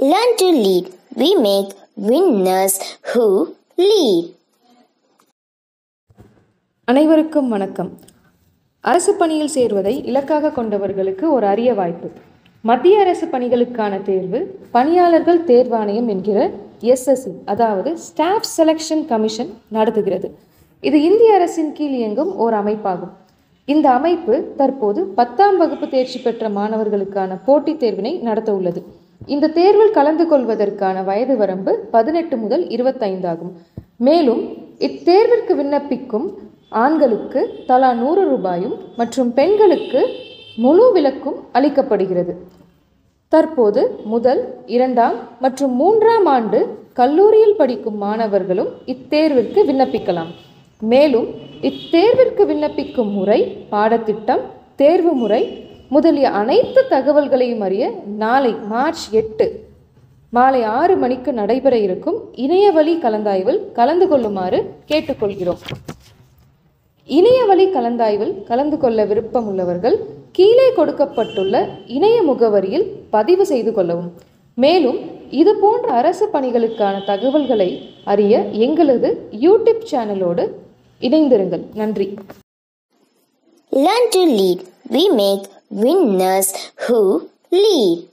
Learn to lead. We make winners who lead. அனைவருக்கும் வணக்கம் அரசு பணியில் சேர்வதை இலக்காக கொண்டவர்களுக்கு ஒரு அரிய வாய்ப்பு மத்திய அரசு பணிகளுக்கான தேர்வு பணியாளர்கள் தேர்வாணையம் என்கிற எஸ்எஸ்சி அதாவது ஸ்டாஃப் செலெக்ஷன் கமிஷன் நடத்துகிறது இது இந்திய அரசின் கீழ் இயங்கும் ஓர் அமைப்பாகும் இந்த அமைப்பு தற்போது பத்தாம் வகுப்பு தேர்ச்சி பெற்ற மாணவர்களுக்கான போட்டித் தேர்வினை நடத்த உள்ளது இந்த தேர்வில் கலந்து கொள்வதற்கான வயது வரம்பு பதினெட்டு முதல் இருபத்தைந்து ஆகும் மேலும் இத்தேர்விற்கு விண்ணப்பிக்கும் ஆண்களுக்கு தலா நூறு ரூபாயும் மற்றும் பெண்களுக்கு முழு விலக்கும் அளிக்கப்படுகிறது தற்போது முதல் இரண்டாம் மற்றும் மூன்றாம் ஆண்டு கல்லூரியில் படிக்கும் மாணவர்களும் இத்தேர்விற்கு விண்ணப்பிக்கலாம் மேலும் இத்தேர்விற்கு விண்ணப்பிக்கும் முறை பாடத்திட்டம் தேர்வு முறை முதலிய அனைத்து தகவல்களையும் அறிய நாளை மார்ச் எட்டு மாலை ஆறு மணிக்கு நடைபெற இருக்கும் இணையவழி கலந்தாய்வில் கலந்து கொள்ளுமாறு கேட்டுக்கொள்கிறோம் இணையவழி கலந்தாய்வில் கலந்து கொள்ள விருப்பம் உள்ளவர்கள் கீழே கொடுக்கப்பட்டுள்ள இணைய முகவரியில் பதிவு செய்து கொள்ளவும் மேலும் இது போன்ற அரசு பணிகளுக்கான தகவல்களை அறிய எங்களது யூடியூப் சேனலோடு இணைந்திருங்கள் நன்றி Learn to lead. We make winners who lead.